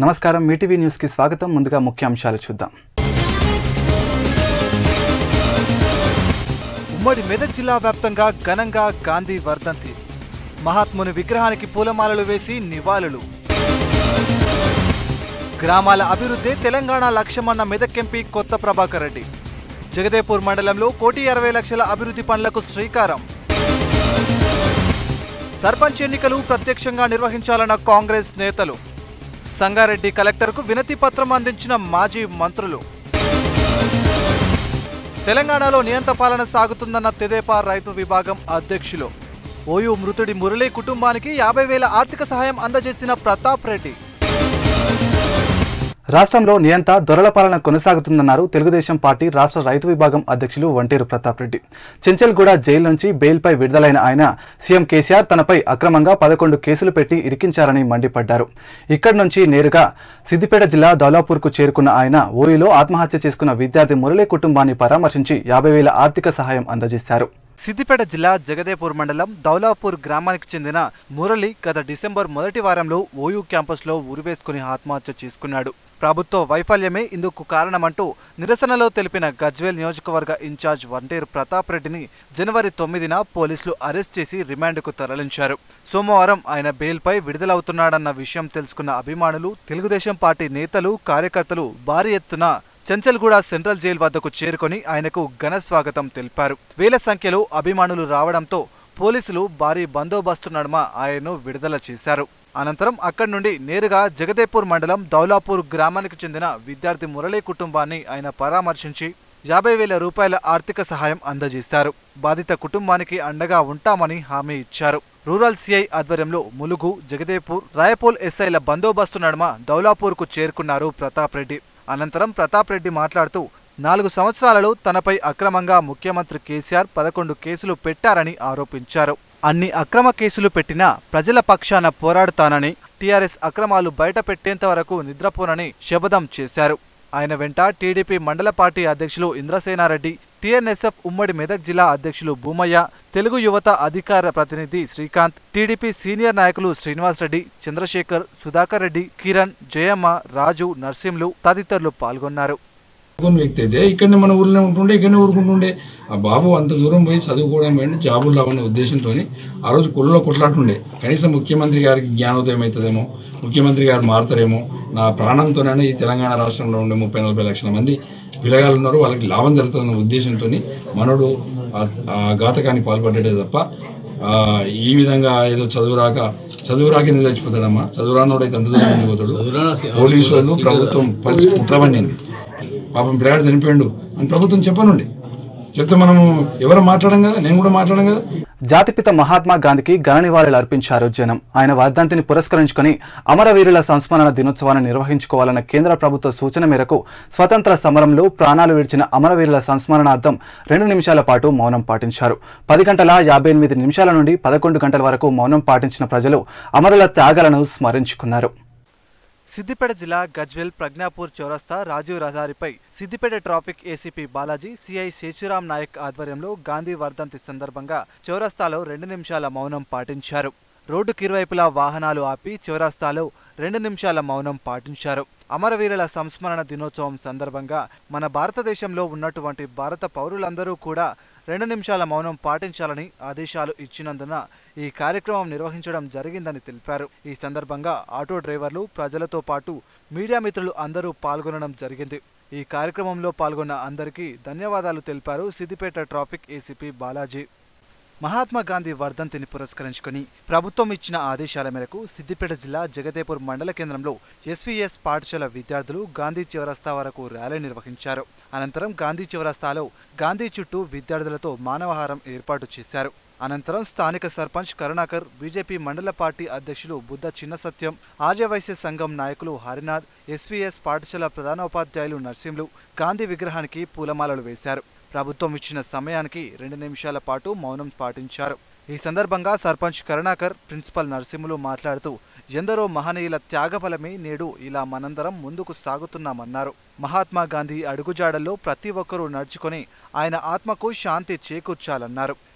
నమస్కారం మీటీవీ న్యూస్కి స్వాగతం ముందుగా ముఖ్యాంశాలు చూద్దాం ఉమ్మడి మెదక్ జిల్లా వ్యాప్తంగా ఘనంగా గాంధీ వర్ధంతి మహాత్ముని విగ్రహానికి పూలమాలలు వేసి నివాళులు గ్రామాల అభివృద్ధి తెలంగాణ లక్ష్యమన్న మెదక్ ఎంపీ కొత్త ప్రభాకర్ రెడ్డి జగదేపూర్ మండలంలో కోటి అరవై లక్షల అభివృద్ధి పనులకు శ్రీకారం సర్పంచ్ ఎన్నికలు ప్రత్యక్షంగా నిర్వహించాలన్న కాంగ్రెస్ నేతలు సంగారెడ్డి కలెక్టర్కు వినతి పత్రం అందించిన మాజీ మంత్రులు తెలంగాణలో నియంత పాలన సాగుతుందన్న తెదేపా రైతు విభాగం అధ్యక్షులు ఓయూ మృతుడి మురళీ కుటుంబానికి యాభై వేల ఆర్థిక సహాయం అందజేసిన ప్రతాప్ రెడ్డి రాష్ట్రంలో నియంత దొరల పాలన కొనసాగుతుందన్నారు తెలుగుదేశం పార్టీ రాష్ట్ర రైతు విభాగం అధ్యక్షులు వంటేరు ప్రతాప్ రెడ్డి చెంచల్గూడ జైలు నుంచి బెయిల్పై విడుదలైన ఆయన సీఎం కేసీఆర్ తనపై అక్రమంగా పదకొండు కేసులు పెట్టి ఇరికించారని మండిపడ్డారు ఇక్కడి నుంచి నేరుగా సిద్దిపేట జిల్లా దౌలాపూర్కు చేరుకున్న ఆయన ఓయూలో ఆత్మహత్య చేసుకున్న విద్యార్థి మురళీ కుటుంబాన్ని పరామర్శించి యాభై వేల ఆర్థిక సహాయం అందజేశారు సిద్దిపేట జిల్లా జగదేపూర్ మండలం దౌలాపూర్ గ్రామానికి చెందిన మురళి గత డిసెంబర్ మొదటి వారంలో ఓయూ క్యాంపస్లో ఉరివేసుకుని ఆత్మహత్య చేసుకున్నాడు ప్రభుత్వ వైఫల్యమే ఇందుకు కారణమంటూ నిరసనలో తెలిపిన గజ్వేల్ నియోజకవర్గ ఇన్ఛార్జ్ వంటేరు ప్రతాప్ రెడ్డిని జనవరి తొమ్మిదిన పోలీసులు అరెస్ట్ చేసి రిమాండ్కు తరలించారు సోమవారం ఆయన బెయిల్పై విడుదలవుతున్నాడన్న విషయం తెలుసుకున్న అభిమానులు తెలుగుదేశం పార్టీ నేతలు కార్యకర్తలు భారీ ఎత్తున చెంచల్గూడ సెంట్రల్ జైలు వద్దకు చేరుకొని ఆయనకు ఘన స్వాగతం తెలిపారు వేల సంఖ్యలో అభిమానులు రావడంతో పోలీసులు భారీ బందోబస్తు నడుమ ఆయన్ను విడుదల చేశారు అనంతరం అక్కడి నుండి నేరుగా జగదేపూర్ మండలం దౌలాపూర్ గ్రామానికి చెందిన విద్యార్థి మురళీ కుటుంబాన్ని ఆయన పరామర్శించి యాభై వేల రూపాయల ఆర్థిక సహాయం అందజేశారు బాధిత కుటుంబానికి అండగా ఉంటామని హామీ ఇచ్చారు రూరల్ సిఐ ఆధ్వర్యంలో ములుగు జగదేపూర్ రాయపోల్ ఎస్ఐల బందోబస్తు నడుమ దౌలాపూర్కు చేరుకున్నారు ప్రతాప్ రెడ్డి అనంతరం ప్రతాప్ రెడ్డి మాట్లాడుతూ నాలుగు సంవత్సరాలలో తనపై అక్రమంగా ముఖ్యమంత్రి కేసీఆర్ పదకొండు కేసులు పెట్టారని ఆరోపించారు అన్ని అక్రమ కేసులు పెట్టినా ప్రజల పక్షాన పోరాడుతానని టీఆర్ఎస్ అక్రమాలు బయట పెట్టేంత వరకు నిద్రపోనని శపథం చేశారు ఆయన వెంట టీడీపీ మండల పార్టీ అధ్యక్షులు ఇంద్రసేనారెడ్డి టీఎన్ఎస్ఎఫ్ ఉమ్మడి మెదక్ జిల్లా అధ్యక్షులు భూమయ్య తెలుగు యువత అధికార ప్రతినిధి శ్రీకాంత్ టీడీపీ సీనియర్ నాయకులు శ్రీనివాస్ రెడ్డి చంద్రశేఖర్ సుధాకర్ రెడ్డి కిరణ్ జయమ్మ రాజు నర్సింలు తదితరులు పాల్గొన్నారు చదువుకున్న వ్యక్తి అయితే ఇక్కడనే మన ఊర్లో ఉంటుండే ఇక్కడనే ఊరుకుంటుండే ఆ బాబు అంత దూరం పోయి చదువుకోవడం పోయి జాబులు రావన్న ఉద్దేశంతో ఆ రోజు కుళ్ళలో కొట్లాడుతుండే కనీసం ముఖ్యమంత్రి గారికి జ్ఞానోదయం అవుతుందేమో ముఖ్యమంత్రి గారు మారుతారేమో నా ప్రాణంతోనే ఈ తెలంగాణ రాష్ట్రంలో ఉండే ముప్పై నలభై లక్షల మంది పిల్లగాళ్ళు ఉన్నారు వాళ్ళకి లాభం జరుగుతుందన్న ఉద్దేశంతో మనోడు ఆ- ఆ ఘాతకానికి పాల్పడ్డాడే తప్ప ఆ, ఈ విధంగా ఏదో చదువు రాక చదువు రాక ఎందుకు చచ్చిపోతాడమ్మా చదువు రానోడు అయితే అంత దూరం ఎందుకు పోతాడు పోలీసు వాళ్ళు ప్రభుత్వం పరిస్థితి కుట్రవన్నింది పాపం పిల్లాడు చనిపోయాడు అని ప్రభుత్వం చెప్పనుండి చెప్తే మనము ఎవరు మాట్లాడం కదా నేను కూడా మాట్లాడడం కదా జాతిపిత మహాత్మా గాంధీకి ఘన నివాళులు అర్పించారు జనం ఆయన వర్ధంతిని పురస్కరించుకొని అమరవీరుల సంస్మరణ దినోత్సవాన్ని నిర్వహించుకోవాలన్న కేంద్ర ప్రభుత్వ సూచన మేరకు స్వతంత్ర సమరంలో ప్రాణాలు విడిచిన అమరవీరుల సంస్మరణార్థం రెండు నిమిషాల పాటు మౌనం పాటించారు పది గంటల యాభై ఎనిమిది నిమిషాల నుండి పదకొండు గంటల వరకు మౌనం పాటించిన ప్రజలు అమరుల త్యాగాలను స్మరించుకున్నారు సిద్దిపేట జిల్లా గజ్వెల్ ప్రజ్ఞాపూర్ చౌరస్తా రాజీవ్ రహదారిపై Siddipet traffic ACP Balaji CI Sheshuram Naik ఆధ్వర్యంలో గాంధీ వర్ధంతి సందర్భంగా చౌరస్తాలో రెండు నిమిషాల మౌనం పాటించారు రోడ్డుకి ఇరువైపులా వాహనాలు ఆపి చౌరస్తాలో రెండు నిమిషాల మౌనం పాటించారు అమరవీరుల సంస్మరణ దినోత్సవం సందర్భంగా మన భారతదేశంలో ఉన్నటువంటి భారత పౌరులందరూ కూడా రెండు నిమిషాల మౌనం పాటించాలని ఆదేశాలు ఇచ్చినందున ఈ కార్యక్రమం నిర్వహించడం జరిగిందని తెలిపారు ఈ సందర్భంగా ఆటో డ్రైవర్లు ప్రజలతో పాటు మీడియా మిత్రులు అందరూ పాల్గొనడం జరిగింది ఈ కార్యక్రమంలో పాల్గొన్న అందరికీ ధన్యవాదాలు తెలిపారు సిద్దిపేట ట్రాఫిక్ ఏసీపీ బాలాజీ మహాత్మా గాంధీ వర్ధంతిని పురస్కరించుకొని ప్రభుత్వం ఇచ్చిన ఆదేశాల మేరకు సిద్దిపేట జిల్లా జగదేపూర్ మండల కేంద్రంలో ఎస్వీఎస్ పాఠశాల విద్యార్థులు గాంధీ చివరస్తా వరకు ర్యాలీ నిర్వహించారు అనంతరం గాంధీ చివరస్తాలో గాంధీ చుట్టూ విద్యార్థులతో మానవహారం ఏర్పాటు చేశారు అనంతరం స్థానిక సర్పంచ్ కరుణాకర్ బీజేపీ మండల పార్టీ అధ్యక్షులు బుద్ధ చిన్న సత్యం ఆర్యవైశ్య సంఘం నాయకులు హరినాథ్ ఎస్వీఎస్ పాఠశాల ప్రధానోపాధ్యాయులు నర్సింలు గాంధీ విగ్రహానికి పూలమాలలు వేశారు ప్రభుత్వం ఇచ్చిన సమయానికి రెండు నిమిషాల పాటు మౌనం పాటించారు ఈ సందర్భంగా సర్పంచ్ కరుణాకర్ ప్రిన్సిపల్ నరసింహులు మాట్లాడుతూ ఎందరో మహనీయుల త్యాగఫలమే నేడు ఇలా మనందరం ముందుకు సాగుతున్నామన్నారు మహాత్మా గాంధీ అడుగుజాడల్లో ప్రతి ఒక్కరూ నడుచుకొని ఆయన ఆత్మకు శాంతి చేకూర్చాలన్నారు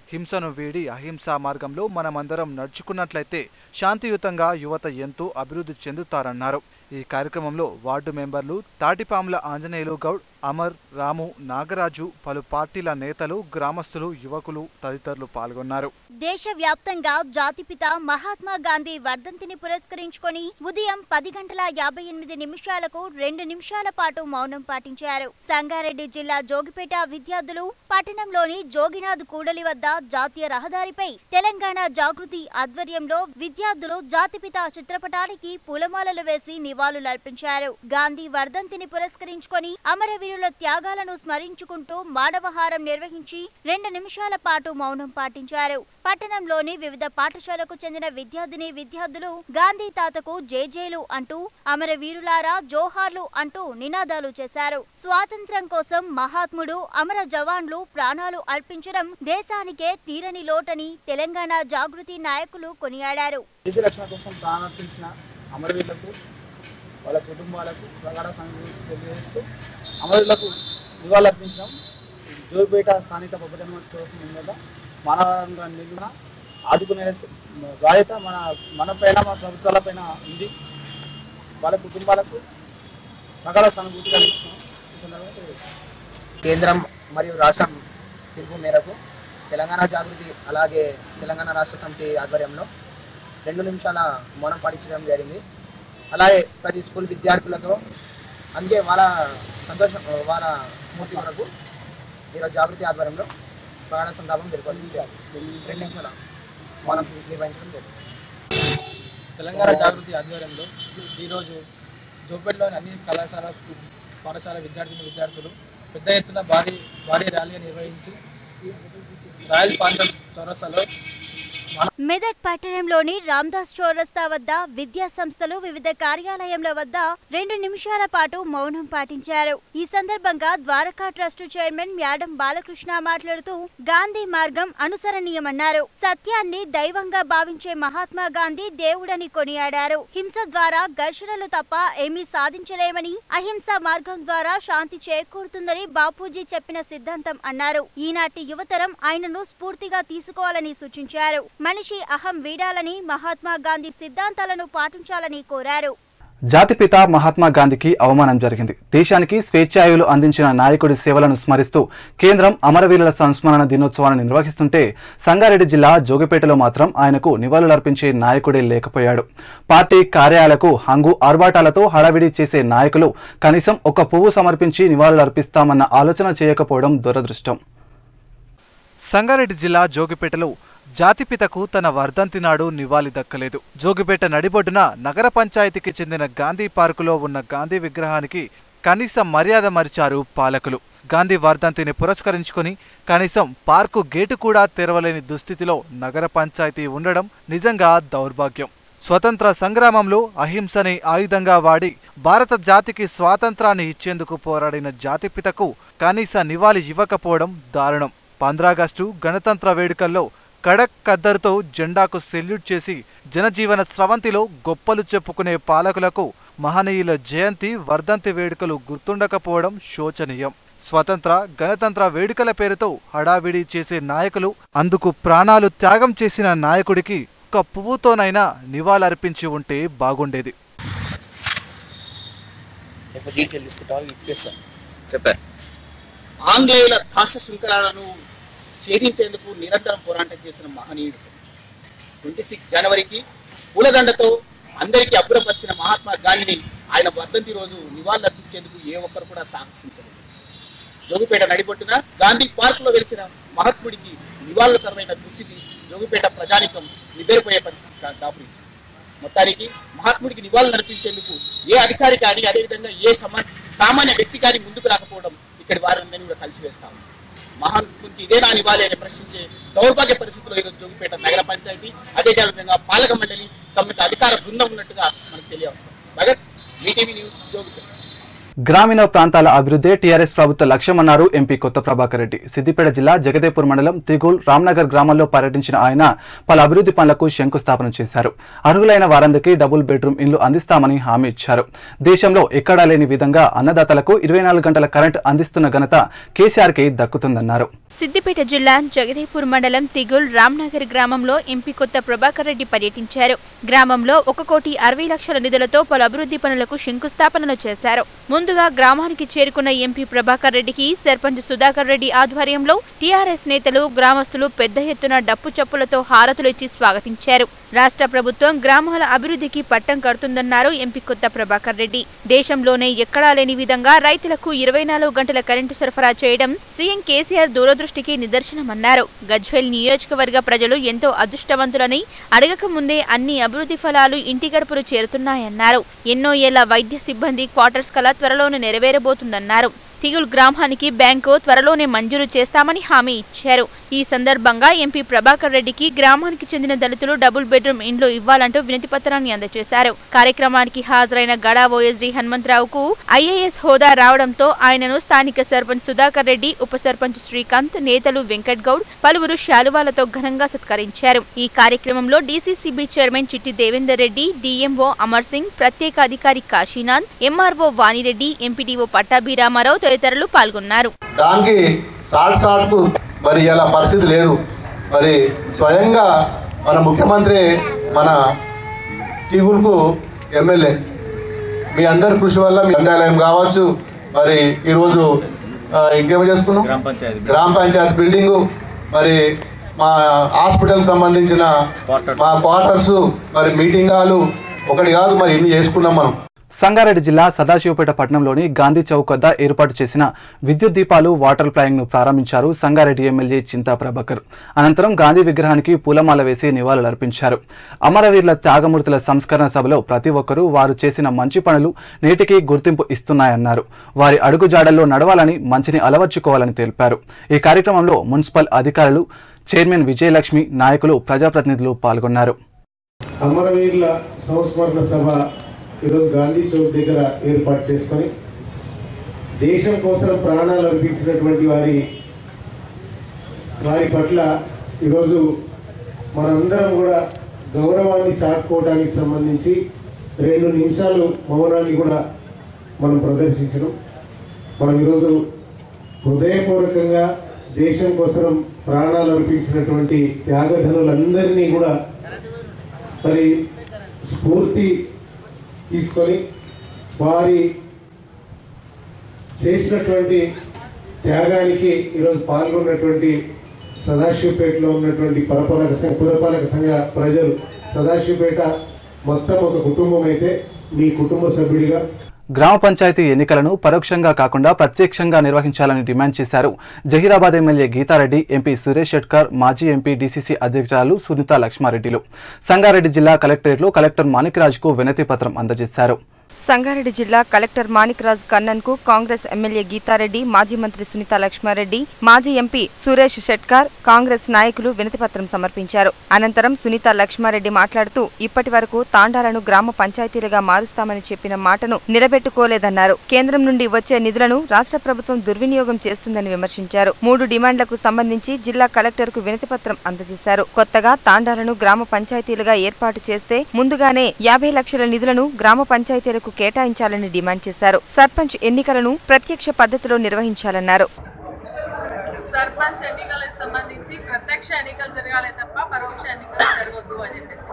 హింసను వీడి అహింసా మార్గంలో మనమందరం నడుచుకున్నట్లయితే శాంతియుతంగా యువత ఎంతో అభివృద్ధి చెందుతారన్నారు ఈ కార్యక్రమంలో వార్డు మెంబర్లు తాటిపాముల ఆంజనేయులు గౌడ్ అమర్ రాము నాగరాజు పలు పార్టీల నేతలు గ్రామస్తులు యువకులు తదితరులు పాల్గొన్నారు దేశవ్యాప్తంగా జాతిపిత మహాత్మా గాంధీ వర్ధంతిని పురస్కరించుకొని ఉదయం పది గంటల యాభై ఎనిమిది నిమిషాలకు రెండు నిమిషాల పాటు మౌనం పాటించారు సంగారెడ్డి జిల్లా జోగిపేట విద్యార్థులు పట్టణంలోని జోగినాథ్ కూడలి వద్ద జాతీయ రహదారిపై తెలంగాణ జాగృతి ఆధ్వర్యంలో విద్యార్థులు జాతిపిత చిత్రపటానికి పూలమాలలు వేసి నివాళులర్పించారు గాంధీ వర్ధంతిని పురస్కరించుకొని అమరవీరుల త్యాగాలను స్మరించుకుంటూ మానవహారం నిర్వహించి రెండు నిమిషాల పాటు మౌనం పాటించారు పట్టణంలోని వివిధ పాఠశాలకు చెందిన విద్యార్థిని విద్యార్థులు గాంధీ తాతకు జేజేలు అంటూ అమరవీరులారా జోహార్లు అంటూ నినాదాలు చేశారు స్వాతంత్ర్యం కోసం మహాత్ముడు అమర జవాన్లు ప్రాణాలు అర్పించడం దేశానికే తీరని లోటని తెలంగాణ జాగృతి నాయకులు కొనియాడారు దేశ రక్షణ కోసం ప్రాణార్పించిన అమరవీరులకు వాళ్ళ కుటుంబాలకు ప్రగాఢ సంఘం తెలియజేస్తూ అమరవీరులకు నివాళులర్పించడం జోరుపేట స్థానిక పబ్బజన్మోత్సవ మీద మానవరంగా నిలున ఆదుకునే బాధ్యత మన మన పైన మన ప్రభుత్వాల పైన ఉంది వాళ్ళ కుటుంబాలకు ప్రగాఢ సానుభూతి కలిగిస్తున్నాం ఈ సందర్భంగా తెలియజేస్తాం కేంద్రం మరియు రాష్ట్రం పిలుపు మేరకు తెలంగాణ జాగృతి అలాగే తెలంగాణ రాష్ట్ర సమితి ఆధ్వర్యంలో రెండు నిమిషాల మౌనం పాటించడం జరిగింది అలాగే ప్రతి స్కూల్ విద్యార్థులతో అందుకే వాళ్ళ సంతోషం వాళ్ళ స్మృతి కొరకు ఈరోజు జాగృతి ఆధ్వర్యంలో ప్రాణ సంతాపం పేర్కొంటారు రెండు నిమిషాల మౌనం నిర్వహించడం జరిగింది తెలంగాణ జాగృతి ఆధ్వర్యంలో ఈరోజు జోపేటలోని అన్ని కళాశాల పాఠశాల విద్యార్థిని విద్యార్థులు పెద్ద ఎత్తున భారీ భారీ ర్యాలీ నిర్వహించి రాయల్ పాంచల్ చౌరస్తాలో మెదక్ పట్టణంలోని రామ్దాస్ చౌరస్తా వద్ద విద్యా సంస్థలు వివిధ కార్యాలయంల వద్ద రెండు నిమిషాల పాటు మౌనం పాటించారు ఈ సందర్భంగా ద్వారకా ట్రస్ట్ చైర్మన్ మ్యాడం బాలకృష్ణ మాట్లాడుతూ గాంధీ మార్గం అనుసరణీయమన్నారు సత్యాన్ని దైవంగా భావించే మహాత్మా గాంధీ దేవుడని కొనియాడారు హింస ద్వారా ఘర్షణలు తప్ప ఏమీ సాధించలేమని అహింస మార్గం ద్వారా శాంతి చేకూరుతుందని బాపూజీ చెప్పిన సిద్ధాంతం అన్నారు ఈనాటి యువతరం ఆయనను స్ఫూర్తిగా తీసుకోవాలని సూచించారు మనిషి అహం వీడాలని మహాత్మా గాంధీ సిద్ధాంతాలను పాటించాలని కోరారు జాతిపిత మహాత్మా గాంధీకి అవమానం జరిగింది దేశానికి స్వేచ్ఛాయులు అందించిన నాయకుడి సేవలను స్మరిస్తూ కేంద్రం అమరవీరుల సంస్మరణ దినోత్సవాన్ని నిర్వహిస్తుంటే సంగారెడ్డి జిల్లా జోగిపేటలో మాత్రం ఆయనకు నివాళులర్పించే నాయకుడే లేకపోయాడు పార్టీ కార్యాలకు హంగు ఆర్భాటాలతో హడావిడి చేసే నాయకులు కనీసం ఒక పువ్వు సమర్పించి నివాళులర్పిస్తామన్న ఆలోచన చేయకపోవడం దురదృష్టం సంగారెడ్డి జిల్లా జోగిపేటలో జాతిపితకు తన వర్ధంతి నాడు నివాళి దక్కలేదు జోగిపేట నడిబొడ్డున నగర పంచాయతీకి చెందిన గాంధీ పార్కులో ఉన్న గాంధీ విగ్రహానికి కనీస మర్యాద మరిచారు పాలకులు గాంధీ వర్ధంతిని పురస్కరించుకొని కనీసం పార్కు గేటు కూడా తెరవలేని దుస్థితిలో నగర పంచాయతీ ఉండడం నిజంగా దౌర్భాగ్యం స్వతంత్ర సంగ్రామంలో అహింసని ఆయుధంగా వాడి భారత జాతికి స్వాతంత్రాన్ని ఇచ్చేందుకు పోరాడిన జాతిపితకు కనీస నివాళి ఇవ్వకపోవడం దారుణం పంద్రాగస్టు గణతంత్ర వేడుకల్లో కడక్ కద్దరుతో జెండాకు సెల్యూట్ చేసి జనజీవన స్రవంతిలో గొప్పలు చెప్పుకునే పాలకులకు మహనీయుల జయంతి వర్ధంతి వేడుకలు గుర్తుండకపోవడం శోచనీయం స్వతంత్ర గణతంత్ర వేడుకల పేరుతో హడావిడి చేసే నాయకులు అందుకు ప్రాణాలు త్యాగం చేసిన నాయకుడికి ఒక్క పువ్వుతోనైనా నివాళులర్పించి ఉంటే బాగుండేది ఎక్కువ డీటెయిల్ తీసుకుంటాం ఇప్పేస్తాం చెప్పా ఆంగ్లేయుల దాస్య శృంఖలాలను ఛేదించేందుకు నిరంతరం పోరాటం చేసిన మహనీయుడు ట్వంటీ సిక్స్ జనవరికి పూలదండతో అందరికీ అబ్బురపరిచిన మహాత్మా గాంధీని ఆయన వర్ధంతి రోజు నివాళులర్పించేందుకు ఏ ఒక్కరు కూడా సాహసించలేదు జోగిపేట నడిపొట్టున గాంధీ పార్క్ లో వెలిసిన మహాత్ముడికి నివాళులకరమైన దుస్థితి జోగిపేట ప్రజానికం నిబేరిపోయే పరిస్థితి కా- దాపురించింది మొత్తానికి మహాత్ముడికి నివాళులు అర్పించేందుకు ఏ అధికారి కానీ అదేవిధంగా ఏ సమా సామాన్య వ్యక్తి కానీ ముందుకు రాకపోవడం ఇక్కడి వారందరినీ కూడా కలిసి వేస్తా ఉంది మహాత్ముడికి ఇదే నా నివాళి అని ప్రశ్నించే దౌర్భాగ్య పరిస్థితిలో ఈరోజు జోగిపేట నగర పంచాయతీ అదేవిధంగా పాలక మండలి సంబంధిత అధికార బృందం ఉన్నట్టుగా మనకు తెలియవస్తుంది భగత్ మీటీవీ న్యూస్ జోగిపేట గ్రామీణ ప్రాంతాల అభివృద్ధి టీఆర్ఎస్ ప్రభుత్వ లక్ష్యమన్నారు ఎంపీ కొత్త ప్రభాకర్ రెడ్డి సిద్దిపేట జిల్లా జగదేపూర్ మండలం తిగూల్ రామ్నగర్ గ్రామంలో పర్యటించిన ఆయన పలు అభివృద్ధి పనులకు శంకుస్థాపన చేశారు అర్హులైన వారందరికీ డబుల్ బెడ్రూమ్ ఇల్లు అందిస్తామని హామీ ఇచ్చారు దేశంలో ఎక్కడా లేని విధంగా అన్నదాతలకు ఇరవై నాలుగు గంటల కరెంట్ అందిస్తున్న ఘనత కేసీఆర్కి దక్కుతుందన్నారు సిద్దిపేట జిల్లా జగదేపూర్ మండలం తిగుల్ రామ్నగర్ గ్రామంలో ఎంపీ కొత్త ప్రభాకర్ రెడ్డి పర్యటించారు గ్రామంలో ఒక కోటి అరవై లక్షల నిధులతో పలు అభివృద్ధి పనులకు శంకుస్థాపనలు చేశారు ముందుగా గ్రామానికి చేరుకున్న ఎంపీ ప్రభాకర్ రెడ్డికి సర్పంచ్ సుధాకర్ రెడ్డి ఆధ్వర్యంలో టీఆర్ఎస్ నేతలు గ్రామస్తులు పెద్ద ఎత్తున డప్పు చప్పులతో హారతులు ఇచ్చి స్వాగతించారు రాష్ట్ర ప్రభుత్వం గ్రామాల అభివృద్ధికి పట్టం కడుతుందన్నారు ఎంపీ కొత్త ప్రభాకర్ రెడ్డి దేశంలోనే ఎక్కడా లేని విధంగా రైతులకు ఇరవై నాలుగు గంటల కరెంటు సరఫరా చేయడం సీఎం కేసీఆర్ దూరదృష్టికి నిదర్శనమన్నారు గజ్వేల్ నియోజకవర్గ ప్రజలు ఎంతో అదృష్టవంతులని అడగక ముందే అన్ని అభివృద్ధి ఫలాలు ఇంటి గడుపులు చేరుతున్నాయన్నారు ఎన్నో ఏళ్ల వైద్య సిబ్బంది క్వార్టర్స్ కల త్వరలోనే నెరవేరబోతుందన్నారు తిగుల్ గ్రామానికి బ్యాంకు త్వరలోనే మంజూరు చేస్తామని హామీ ఇచ్చారు ఈ సందర్భంగా ఎంపీ ప్రభాకర్ రెడ్డికి గ్రామానికి చెందిన దళితులు డబుల్ బెడ్రూమ్ ఇండ్లు ఇవ్వాలంటూ వినతి పత్రాన్ని అందజేశారు కార్యక్రమానికి హాజరైన గడా ఓఎస్డీ హనుమంతరావుకు ఐఏఎస్ హోదా రావడంతో ఆయనను స్థానిక సర్పంచ్ సుధాకర్ రెడ్డి ఉప సర్పంచ్ శ్రీకాంత్ నేతలు వెంకట్ గౌడ్ పలువురు శాలువాలతో ఘనంగా సత్కరించారు ఈ కార్యక్రమంలో డీసీసీబీ చైర్మన్ చిట్టి దేవేందర్ రెడ్డి డీఎంఓ అమర్ సింగ్ ప్రత్యేక అధికారి కాశీనాథ్ ఎంఆర్ఓ వాణిరెడ్డి ఎంపీడీఓ పట్టాభిరామారావు తదితరులు పాల్గొన్నారు దానికి సాట్ సాట్కు మరి ఇలా పరిస్థితి లేదు మరి స్వయంగా మన ముఖ్యమంత్రి మన తీగులకు ఎమ్మెల్యే మీ అందరి కృషి వల్ల మీ గ్రంథాలయం కావచ్చు మరి ఈరోజు ఆ, ఇంకేమో చేసుకున్నాం గ్రామ పంచాయతీ బిల్డింగు మరి మా హాస్పిటల్ సంబంధించిన మా క్వార్టర్స్ మరి మీటింగ్ హాలు ఒకటి కాదు మరి ఇన్ని చేసుకున్నాం మనం సంగారెడ్డి జిల్లా సదాశివపేట పట్టణంలోని గాంధీ చౌక్ వద్ద ఏర్పాటు చేసిన విద్యుత్ దీపాలు వాటర్ ప్లాయింగ్ ను ప్రారంభించారు సంగారెడ్డి ఎమ్మెల్యే చింతా ప్రభాకర్ అనంతరం గాంధీ విగ్రహానికి పూలమాల వేసి నివాళులర్పించారు అమరవీరుల త్యాగమూర్తుల సంస్కరణ సభలో ప్రతి ఒక్కరూ వారు చేసిన మంచి పనులు నేటికి గుర్తింపు ఇస్తున్నాయన్నారు వారి అడుగుజాడల్లో నడవాలని మంచిని అలవర్చుకోవాలని తెలిపారు ఈ కార్యక్రమంలో మున్సిపల్ అధికారులు చైర్మన్ విజయలక్ష్మి నాయకులు ప్రజాప్రతినిధులు పాల్గొన్నారు అమరవీరుల సంస్మరణ సభ ఈరోజు గాంధీ చౌక్ దగ్గర ఏర్పాటు చేసుకొని దేశం కోసం ప్రాణాలు అర్పించినటువంటి వారి వారి పట్ల ఈరోజు మనందరం కూడా గౌరవాన్ని చాటుకోవడానికి సంబంధించి రెండు నిమిషాలు మౌనాన్ని కూడా మనం ప్రదర్శించడం మనం ఈరోజు హృదయపూర్వకంగా దేశం కోసం ప్రాణాలు అర్పించినటువంటి త్యాగధనులందరినీ కూడా మరి స్ఫూర్తి తీసుకొని వారి చేసినటువంటి త్యాగానికి ఈరోజు పాల్గొన్నటువంటి సదాశివపేటలో ఉన్నటువంటి పరపాలక సంఘ పురపాలక సంఘ ప్రజలు సదాశివపేట మొత్తం ఒక కుటుంబం అయితే మీ కుటుంబ సభ్యుడిగా గ్రామ పంచాయతీ ఎన్నికలను పరోక్షంగా కాకుండా ప్రత్యక్షంగా నిర్వహించాలని డిమాండ్ చేశారు జహీరాబాద్ ఎమ్మెల్యే గీతారెడ్డి ఎంపీ సురేష్ షెట్కర్ మాజీ ఎంపీ డీసీసీ అధ్యక్షురాలు సునీత లక్ష్మారెడ్డిలు సంగారెడ్డి జిల్లా కలెక్టరేట్లో కలెక్టర్ మాణిక్రాజ్కు వినతి పత్రం అందజేశారు సంగారెడ్డి జిల్లా కలెక్టర్ మాణిక్రాజ్ కన్నన్ కు కాంగ్రెస్ ఎమ్మెల్యే గీతారెడ్డి మాజీ మంత్రి సునీత లక్ష్మారెడ్డి మాజీ ఎంపీ సురేష్ షెట్కార్ కాంగ్రెస్ నాయకులు వినతిపత్రం సమర్పించారు అనంతరం సునీత లక్ష్మారెడ్డి మాట్లాడుతూ ఇప్పటి వరకు తాండాలను గ్రామ పంచాయతీలుగా మారుస్తామని చెప్పిన మాటను నిలబెట్టుకోలేదన్నారు కేంద్రం నుండి వచ్చే నిధులను రాష్ట్ర ప్రభుత్వం దుర్వినియోగం చేస్తుందని విమర్శించారు మూడు డిమాండ్లకు సంబంధించి జిల్లా కలెక్టర్ కు వినతిపత్రం అందజేశారు కొత్తగా తాండాలను గ్రామ పంచాయతీలుగా ఏర్పాటు చేస్తే ముందుగానే యాభై లక్షల నిధులను గ్రామ పంచాయతీలకు కేటాయించాలని డిమాండ్ చేశారు సర్పంచ్ ఎన్నికలను ప్రత్యక్ష పద్ధతిలో నిర్వహించాలన్నారు సర్పంచ్ ఎన్నికలకు సంబంధించి ప్రత్యక్ష ఎన్నికలు జరగాలి తప్ప పరోక్ష ఎన్నికలు జరగొద్దు అని చెప్పేసి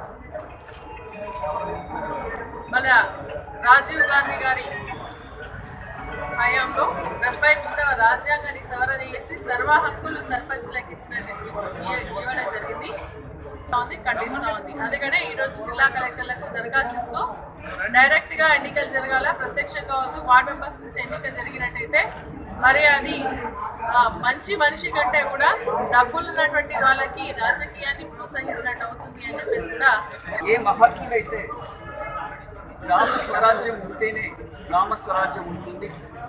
మన రాజీవ్ గాంధీ గారి హయాంలో డెబ్బై మూడవ రాజ్యాంగాన్ని సవరణ చేసి సర్వ హక్కులు సర్పంచ్లకు ఇచ్చిన ఇవ్వడం జరిగింది ఉంది ఖండిస్తా ఉంది అందుకనే ఈ రోజు జిల్లా కలెక్టర్లకు దరఖాస్తు ఇస్తూ డైరెక్ట్ గా ఎన్నికలు జరగాల ప్రత్యక్షంగా వద్దు వార్డ్ మెంబర్స్ నుంచి ఎన్నిక జరిగినట్టయితే మరి అది ఆ, మంచి మనిషి కంటే కూడా డబ్బులు ఉన్నటువంటి వాళ్ళకి రాజకీయాన్ని ప్రోత్సహించినట్టు అవుతుంది అని చెప్పేసి కూడా ఏ మహత్తుడైతే గ్రామ స్వరాజ్యం ఉంటేనే గ్రామ స్వరాజ్యం ఉంటుంది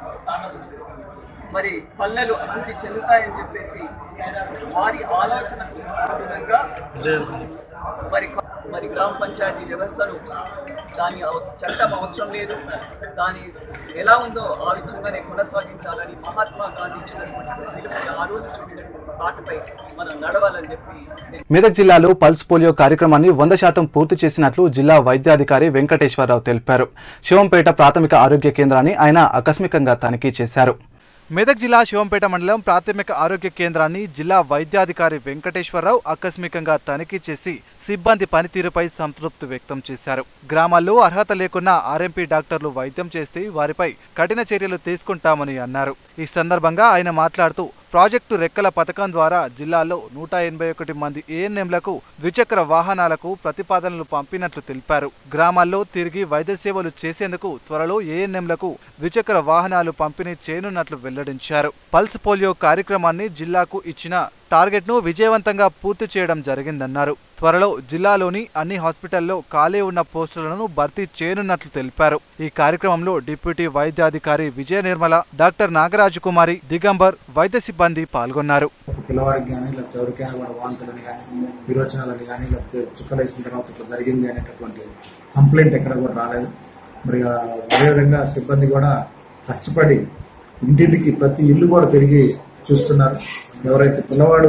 మరి పల్లెలు అభివృద్ధి చెందుతాయని చెప్పేసి వారి ఆలోచనకు అనుగుణంగా మరి మరి గ్రామ పంచాయతీ వ్యవస్థను దాని అవస- చట్టం అవసరం లేదు దాని ఎలా ఉందో ఆ విధంగానే కొనసాగించాలని మహాత్మా గాంధీ ఇచ్చినటువంటి పిలుపుని ఆ రోజు చెప్పినటువంటి బాటపై మనం నడవాలని చెప్పి నేను మెదక్ జిల్లాలో పల్స్ పోలియో కార్యక్రమాన్ని వంద శాతం పూర్తి చేసినట్లు జిల్లా వైద్యాధికారి వెంకటేశ్వరరావు తెలిపారు శివంపేట ప్రాథమిక ఆరోగ్య కేంద్రాన్ని ఆయన ఆకస్మికంగా తనిఖీ చేశారు మెదక్ జిల్లా శివంపేట మండలం ప్రాథమిక ఆరోగ్య కేంద్రాన్ని జిల్లా వైద్యాధికారి వెంకటేశ్వరరావు ఆకస్మికంగా తనిఖీ చేసి సిబ్బంది పనితీరుపై సంతృప్తి వ్యక్తం చేశారు గ్రామాల్లో అర్హత లేకున్నా ఆర్ఎంపీ డాక్టర్లు వైద్యం చేస్తే వారిపై కఠిన చర్యలు తీసుకుంటామని అన్నారు ఈ సందర్భంగా ఆయన మాట్లాడుతూ ప్రాజెక్టు రెక్కల పథకం ద్వారా జిల్లాలో నూట ఎనభై ఒకటి మంది ఏఎన్ఎంలకు ద్విచక్ర వాహనాలకు ప్రతిపాదనలు పంపినట్లు తెలిపారు గ్రామాల్లో తిరిగి వైద్య సేవలు చేసేందుకు త్వరలో ఏఎన్ఎంలకు ద్విచక్ర వాహనాలు పంపిణీ చేయనున్నట్లు వెల్లడించారు పల్స్ పోలియో కార్యక్రమాన్ని జిల్లాకు ఇచ్చిన టార్గెట్ను విజయవంతంగా పూర్తి చేయడం జరిగిందన్నారు త్వరలో జిల్లాలోని అన్ని హాస్పిటల్లో ఖాళీ ఉన్న పోస్టులను భర్తీ చేయనున్నట్లు తెలిపారు ఈ కార్యక్రమంలో డిప్యూటీ వైద్యాధికారి విజయ నిర్మల డాక్టర్ నాగరాజు కుమారి దిగంబర్ వైద్య సిబ్బంది పాల్గొన్నారు పిల్లవాడికి కానీ లేకపోతే ఎవరికైనా కూడా వాంతులని కానీ విరోచనాలని కానీ లేకపోతే చుక్కలు వేసిన తర్వాత ఇట్లా జరిగింది అనేటటువంటి కంప్లైంట్ ఎక్కడ కూడా రాలేదు మరి ఆ అదేవిధంగా సిబ్బంది కూడా కష్టపడి ఇంటింటికి ప్రతి ఇల్లు కూడా తిరిగి చూస్తున్నారు ఎవరైతే పిల్లవాడు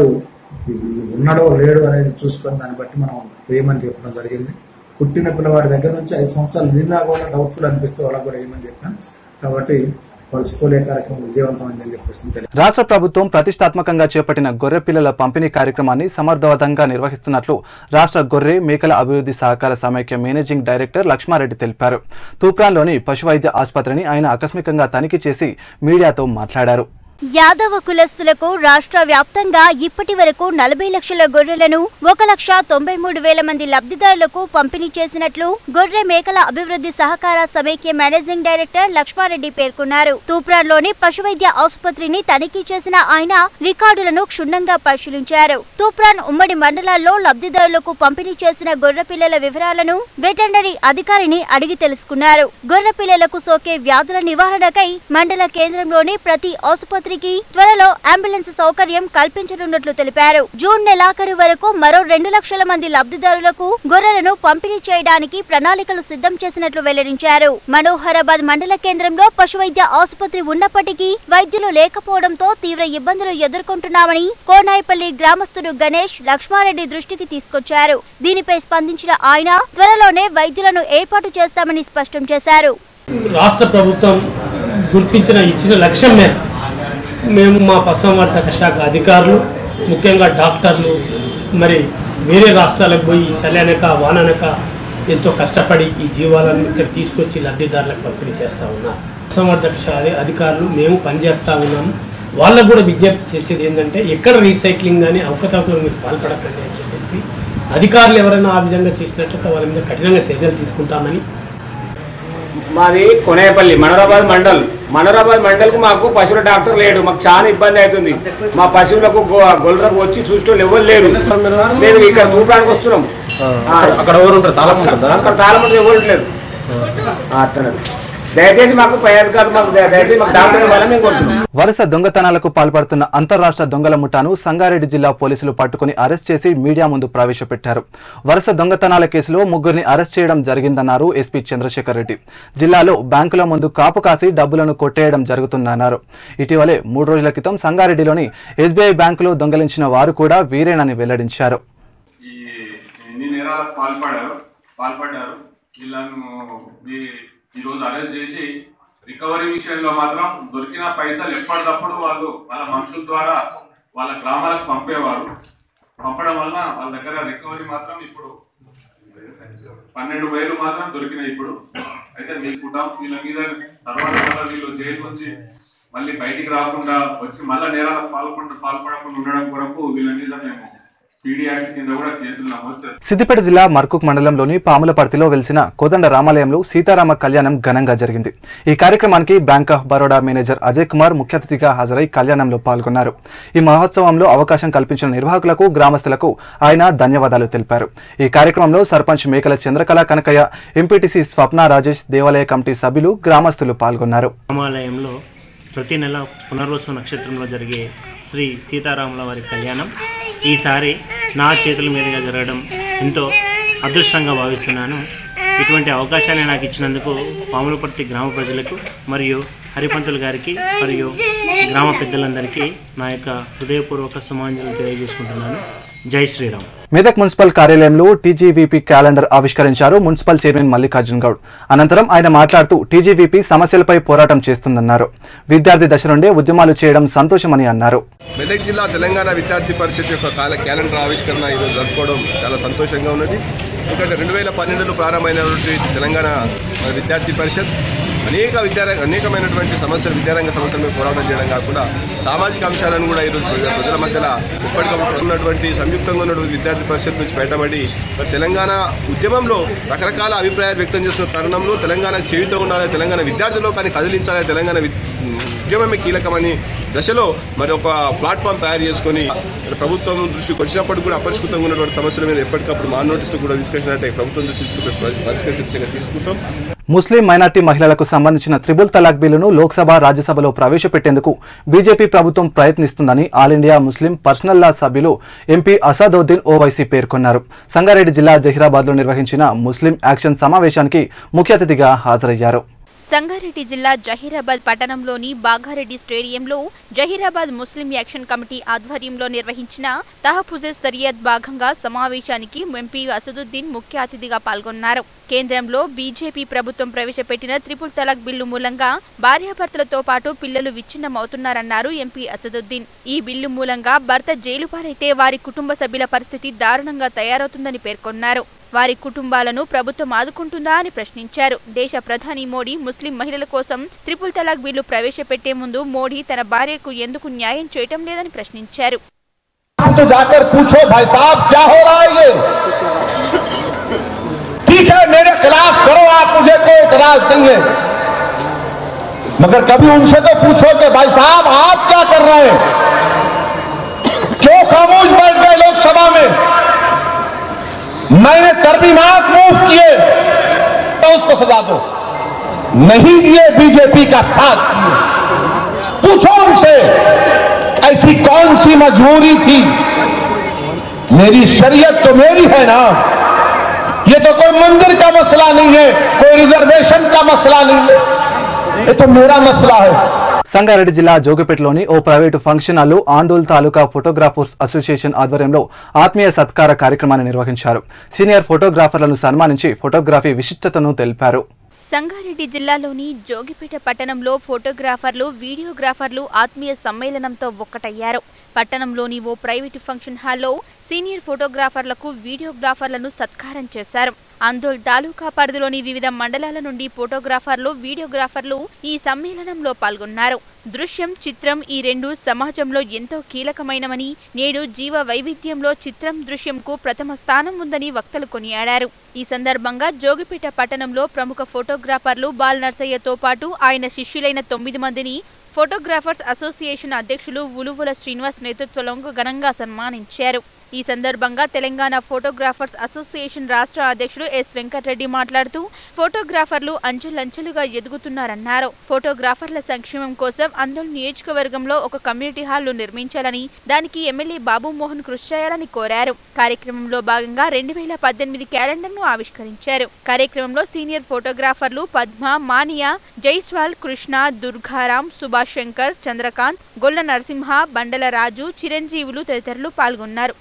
ఉన్నాడో లేడో అనేది చూసుకొని దాన్ని బట్టి మనం వేయమని చెప్పడం జరిగింది పుట్టిన పిల్లవాడి దగ్గర నుంచి ఐదు సంవత్సరాలు నిందా కూడా డౌట్ఫుల్ అనిపిస్తే వాళ్ళకి కూడా వేయమని చెప్పాను కాబట్టి పల్స్ పోలియో కార్యక్రమం విజయవంతమైందని చెప్పేసి తెలియదు రాష్ట్ర ప్రభుత్వం ప్రతిష్టాత్మకంగా చేపట్టిన గొర్రె పిల్లల పంపిణీ కార్యక్రమాన్ని సమర్థవంతంగా నిర్వహిస్తున్నట్లు రాష్ట్ర గొర్రె మేకల అభివృద్ధి సహకార సమైక్య మేనేజింగ్ డైరెక్టర్ లక్ష్మారెడ్డి తెలిపారు తూప్రాన్లోని పశువైద్య ఆసుపత్రిని ఆయన ఆకస్మికంగా తనిఖీ చేసి మీడియాతో మాట్లాడారు యాదవ కులస్తులకు రాష్ట్ర వ్యాప్తంగా ఇప్పటి వరకు నలభై లక్షల గొర్రెలను ఒక లక్ష తొంభై మూడు వేల మంది లబ్ధిదారులకు పంపిణీ చేసినట్లు గొర్రె మేకల అభివృద్ధి సహకార సమైక్య మేనేజింగ్ డైరెక్టర్ లక్ష్మారెడ్డి పేర్కొన్నారు తూప్రాన్లోని పశువైద్య ఆసుపత్రిని తనిఖీ చేసిన ఆయన రికార్డులను క్షుణ్ణంగా పరిశీలించారు తూప్రాన్ ఉమ్మడి మండలాల్లో లబ్ధిదారులకు పంపిణీ చేసిన గొర్రె పిల్లల వివరాలను వెటర్నరీ అధికారిని అడిగి తెలుసుకున్నారు గొర్రె పిల్లలకు సోకే వ్యాధుల నివారణకై మండల కేంద్రంలోని ప్రతి ఆసుపత్రికి త్వరలో అంబులెన్స్ సౌకర్యం కల్పించనున్నట్లు తెలిపారు జూన్ నెలాఖరు వరకు మరో రెండు లక్షల మంది లబ్ధిదారులకు గొర్రెలను పంపిణీ చేయడానికి ప్రణాళికలు సిద్ధం చేసినట్లు వెల్లడించారు మనోహరాబాద్ మండల కేంద్రంలో పశువైద్య ఆసుపత్రి ఉన్నప్పటికీ వైద్యులు లేకపోవడంతో తీవ్ర ఇబ్బందులు ఎదుర్కొంటున్నామని కోనాయిపల్లి గ్రామస్తుడు గణేష్ లక్ష్మారెడ్డి దృష్టికి తీసుకొచ్చారు దీనిపై స్పందించిన ఆయన త్వరలోనే వైద్యులను ఏర్పాటు చేస్తామని స్పష్టం చేశారు రాష్ట్ర ప్రభుత్వం గుర్తించిన ఇచ్చిన లక్ష్యం మేరకు మేము మా పశుసంవర్ధక శాఖ అధికారులు ముఖ్యంగా డాక్టర్లు మరి వేరే రాష్ట్రాలకు పోయి ఈ చలి అనక వాన అనక ఎంతో కష్టపడి ఈ జీవాలను ఇక్కడ తీసుకొచ్చి లబ్ధిదారులకు పంపిణీ చేస్తూ ఉన్నాం పశుసంవర్ధక శాఖ అధికారులు మేము పనిచేస్తూ ఉన్నాము వాళ్ళకు కూడా విజ్ఞప్తి చేసేది ఏంటంటే ఎక్కడ రీసైక్లింగ్ కానీ అవకతవకలు మీరు పాల్పడకండి అని చెప్పేసి అధికారులు ఎవరైనా ఆ విధంగా చేసినట్లయితే వాళ్ళ మీద కఠినంగా చర్యలు తీసుకుంటామని మాది కొనేపల్లి మనోరాబాద్ మండల్ మనోరాబాద్ మండల్కు మాకు పశువుల డాక్టర్ లేడు మాకు చాలా ఇబ్బంది అవుతుంది మా పశువులకు గొ- గొల్లలకు వచ్చి చూసిన ఎవరు లేరు మేము ఇక్కడ తూపడానికి వస్తున్నాం అక్కడ ఎవరు ఉంటారు తాళం ఉంటుందా అక్కడ తాళం ఉంటుంది ఎవరు లేరు ఆ, అట్లనే. దయచేసి మాకు పై అధికారులు మాకు దయ- దయచేసి మాకు డాక్టర్ ఇవ్వాలని మేము కోరుతున్నాం వరుస దొంగతనాలకు పాల్పడుతున్న అంతర్రాష్ట్ర దొంగల ముఠాను సంగారెడ్డి జిల్లా పోలీసులు పట్టుకుని అరెస్ట్ చేసి మీడియా ముందు ప్రవేశపెట్టారు వరుస దొంగతనాల కేసులో ముగ్గురిని అరెస్ట్ చేయడం జరిగిందన్నారు ఎస్పీ చంద్రశేఖర్ రెడ్డి జిల్లాలో బ్యాంకుల ముందు కాపు కాసి డబ్బులను కొట్టేయడం జరుగుతుందన్నారు ఇటీవలే మూడు రోజుల క్రితం సంగారెడ్డిలోని ఎస్బీఐ బ్యాంకులో దొంగలించిన వారు కూడా వీరేనని వెల్లడించారు ఎన్ని నేరాలకు పాల్పడారు పాల్పడ్డారు వీళ్ళను ఈ- ఈరోజు అరెస్ట్ చేసి రికవరీ విషయంలో మాత్రం దొరికిన పైసలు ఎప్పటికప్పుడు వాళ్ళు వాళ్ళ మనుషుల ద్వారా వాళ్ళ గ్రామాలకు పంపేవారు పంపడం వల్ల వాళ్ళ దగ్గర రికవరీ మాత్రం ఇప్పుడు పన్నెండు వేలు మాత్రం దొరికినాయి ఇప్పుడు అయితే తీసుకుంటాం వీళ్ళ మీద తర్వాత మళ్ళా వీళ్ళు జైలు నుంచి మళ్ళీ బయటికి రాకుండా వచ్చి మళ్ళా నేరాలకు పాల్పడ పాల్పడకుండా ఉండడం కొరకు వీళ్ళ మీద మేము పీడీ యాక్ట్ కింద కూడా కేసులు నమోదు చేస్తాం సిద్దిపేట జిల్లా మర్కుక్ మండలంలోని పాములపర్తిలో వెలిసిన కోదండ రామాలయంలో సీతారామ కళ్యాణం ఘనంగా జరిగింది ఈ కార్యక్రమానికి bank of Baroda manager Ajay Kumar ముఖ్య అతిథిగా హాజరై కళ్యాణంలో పాల్గొన్నారు ఈ మహోత్సవంలో అవకాశం కల్పించిన నిర్వాహకులకు గ్రామస్తులకు ఆయన ధన్యవాదాలు తెలిపారు ఈ కార్యక్రమంలో సర్పంచ్ మేకల చంద్రకళ కనకయ్య ఎంపీటీసీ స్వప్న రాజేష్ దేవాలయ కమిటీ సభ్యులు గ్రామస్తులు పాల్గొన్నారు రామాలయంలో ప్రతి నెల పునర్వసు నక్షత్రంలో జరిగే శ్రీ సీతారాముల వారి కళ్యాణం ఈసారి నా చేతుల మీదుగా జరగడం ఎంతో అదృష్టంగా భావిస్తున్నాను ఇటువంటి అవకాశాన్ని నాకు ఇచ్చినందుకు పాములపర్తి గ్రామ ప్రజలకు మరియు హరిపంతులు గారికి మరియు గ్రామ పెద్దలందరికీ నా యొక్క హృదయపూర్వక సుమాంజలు తెలియజేసుకుంటున్నాను జై శ్రీరామ్ మెదక్ మున్సిపల్ కార్యాలయంలో టీజీవీపీ క్యాలెండర్ ఆవిష్కరించారు మున్సిపల్ చైర్మన్ మల్లికార్జున్ గౌడ్ అనంతరం ఆయన మాట్లాడుతూ టీజీవీపీ సమస్యలపై పోరాటం చేస్తుందన్నారు విద్యార్థి దశ నుండే ఉద్యమాలు చేయడం సంతోషమని అన్నారు మెదక్ జిల్లా తెలంగాణ విద్యార్థి పరిషత్ యొక్క కాల క్యాలెండర్ ఆవిష్కరణ ఈరోజు జరుపుకోవడం చాలా సంతోషంగా ఉన్నది ఎందుకంటే రెండు వేల పన్నెండులో ప్రారంభమైనటువంటి తెలంగాణ మన విద్యార్థి పరిషత్ అనేక విద్యారంగ అనేకమైనటువంటి సమస్యలు విద్యారంగ సమస్యల మీద పోరాటం చేయడం కాకుండా సామాజిక అంశాలను కూడా ఈరోజు ప్రజల ప్రజల మధ్యలో ఎప్పటికప్పుడు ఉన్నటువంటి సంయుక్తంగా ఉన్నటువంటి విద్యార్థి పరిషత్ నుంచి బయటపడి మరి తెలంగాణ ఉద్యమంలో రకరకాల అభిప్రాయాలు వ్యక్తం చేస్తున్న తరుణంలో తెలంగాణ చేయుతో ఉండాలి తెలంగాణ విద్యార్థుల్లో కానీ కదిలించాలి తెలంగాణ విద్- ఉద్యమమే కీలకమని దశలో మరి ఒక ప్లాట్ఫామ్ తయారు చేసుకొని మరి ప్రభుత్వం దృష్టికి వచ్చినప్పటికి కూడా అపరిష్కృతంగా ఉన్నటువంటి సమస్యల మీద ఎప్పటికప్పుడు మా నోటీసులు కూడా తీసుకొచ్చినట్టే ప్రభుత్వం దృష్టి తీసుకుని పరిష్కరించే దిశగా తీసుకుంటాం ముస్లిం మైనార్టీ మహిళలకు సంబంధించిన త్రిబుల్ తలాక్ బిల్లును లోక్సభ రాజ్యసభలో ప్రవేశపెట్టేందుకు బీజేపీ ప్రభుత్వం ప్రయత్నిస్తుందని all India Muslim personal law సభ్యులు ఎంపీ అసాదుద్దీన్ ఓవైసీ పేర్కొన్నారు సంగారెడ్డి జిల్లా జహీరాబాద్లో నిర్వహించిన ముస్లిం యాక్షన్ సమావేశానికి ముఖ్య అతిథిగా హాజరయ్యారు సంగారెడ్డి జిల్లా జహీరాబాద్ పట్టణంలోని బాగారెడ్డి స్టేడియంలో జహీరాబాద్ ముస్లిం యాక్షన్ కమిటీ ఆధ్వర్యంలో నిర్వహించిన తహఫుజే సరియద్ భాగంగా సమావేశానికి ఎంపీ అసదుద్దీన్ ముఖ్య అతిథిగా పాల్గొన్నారు కేంద్రంలో బీజేపీ ప్రభుత్వం ప్రవేశపెట్టిన త్రిపుల్ తలాక్ బిల్లు మూలంగా భార్యాభర్తలతో పాటు పిల్లలు విచ్ఛిన్నమవుతున్నారన్నారు ఎంపీ అసదుద్దీన్ ఈ బిల్లు మూలంగా భర్త జైలు పాలైతే వారి కుటుంబ సభ్యుల పరిస్థితి దారుణంగా తయారవుతుందని పేర్కొన్నారు వారి కుటుంబాలను ప్రభుత్వం ఆదుకుంటుందా అని ప్రశ్నించారు దేశ ప్రధాని మోడీ ముస్లిం మహిళల కోసం త్రిపుల్ తలాక్ బిల్లు ప్రవేశపెట్టే ముందు మోడీ తన భార్యకు ఎందుకు న్యాయం చేయటం లేదని ప్రశ్నించారు तो जाकर पूछो भाई साहब क्या हो रहा है ये ठीक है मेरे खिलाफ करो आप मुझे कोई इतराज नहीं है मगर कभी उनसे तो पूछो कि भाई साहब आप क्या कर रहे हैं क्यों खामोश बैठ गए लोकसभा में मैंने तरमीमात मूव किए तो उसको सजा दो नहीं दिए बीजेपी का साथ दिए पूछो उनसे ऐसी कौन सी मजबूरी थी मेरी शरीयत तो मेरी है ना ये तो कोई मंदिर का मसला नहीं है कोई रिजर्वेशन का मसला नहीं है ये तो मेरा मसला है సంగారెడ్డి జిల్లా జోగిపేటలోని ఓ ప్రైవేటు ఫంక్షన్ హాల్లో ఆందోళ్ తాలూకా ఫోటోగ్రాఫర్స్ అసోసియేషన్ ఆధ్వర్యంలో ఆత్మీయ సత్కార కార్యక్రమాన్ని నిర్వహించారు సీనియర్ ఫోటోగ్రాఫర్లను సన్మానించి ఫోటోగ్రఫీ విశిష్టతను తెలిపారు సంగారెడ్డి జిల్లాలోని జోగిపేట పట్టణంలో ఫోటోగ్రాఫర్లు వీడియోగ్రాఫర్లు ఆత్మీయ సమ్మేళనంతో ఒక్కటయ్యారు పట్టణంలోని ఓ ప్రైవేటు ఫంక్షన్ హాల్లో సీనియర్ ఫోటోగ్రాఫర్లకు వీడియోగ్రాఫర్లను సత్కారం చేశారు ఆందోళ్ తాలూకా పరిధిలోని వివిధ మండలాల నుండి ఫోటోగ్రాఫర్లు వీడియోగ్రాఫర్లు ఈ సమ్మేళనంలో పాల్గొన్నారు దృశ్యం చిత్రం ఈ రెండు సమాజంలో ఎంతో కీలకమైనవని నేడు జీవ వైవిధ్యంలో చిత్రం దృశ్యంకు ప్రథమ స్థానం ఉందని వక్తలు కొనియాడారు ఈ సందర్భంగా జోగిపేట పట్టణంలో ప్రముఖ ఫోటోగ్రాఫర్లు బాల్ నర్సయ్యతో పాటు ఆయన శిష్యులైన తొమ్మిది మందిని ఫోటోగ్రాఫర్స్ అసోసియేషన్ అధ్యక్షులు ఉలువుల శ్రీనివాస్ నేతృత్వంలో ఘనంగా సన్మానించారు ఈ సందర్భంగా తెలంగాణ ఫోటోగ్రాఫర్స్ అసోసియేషన్ రాష్ట్ర అధ్యక్షుడు ఎస్ వెంకటరెడ్డి మాట్లాడుతూ ఫోటోగ్రాఫర్లు అంచెలంచెలుగా ఎదుగుతున్నారన్నారు ఫోటోగ్రాఫర్ల సంక్షేమం కోసం అందరూ నియోజకవర్గంలో ఒక కమ్యూనిటీ హాల్ నిర్మించాలని దానికి ఎమ్మెల్యే బాబు మోహన్ కృషి చేయాలని కోరారు కార్యక్రమంలో భాగంగా రెండు వేల పద్దెనిమిది క్యాలెండర్ ను ఆవిష్కరించారు కార్యక్రమంలో సీనియర్ ఫోటోగ్రాఫర్లు పద్మ మానియా జైస్వాల్ కృష్ణ దుర్గారాం సుభాష్ శంకర్ చంద్రకాంత్ గొల్ల నరసింహ బండల రాజు చిరంజీవులు తదితరులు పాల్గొన్నారు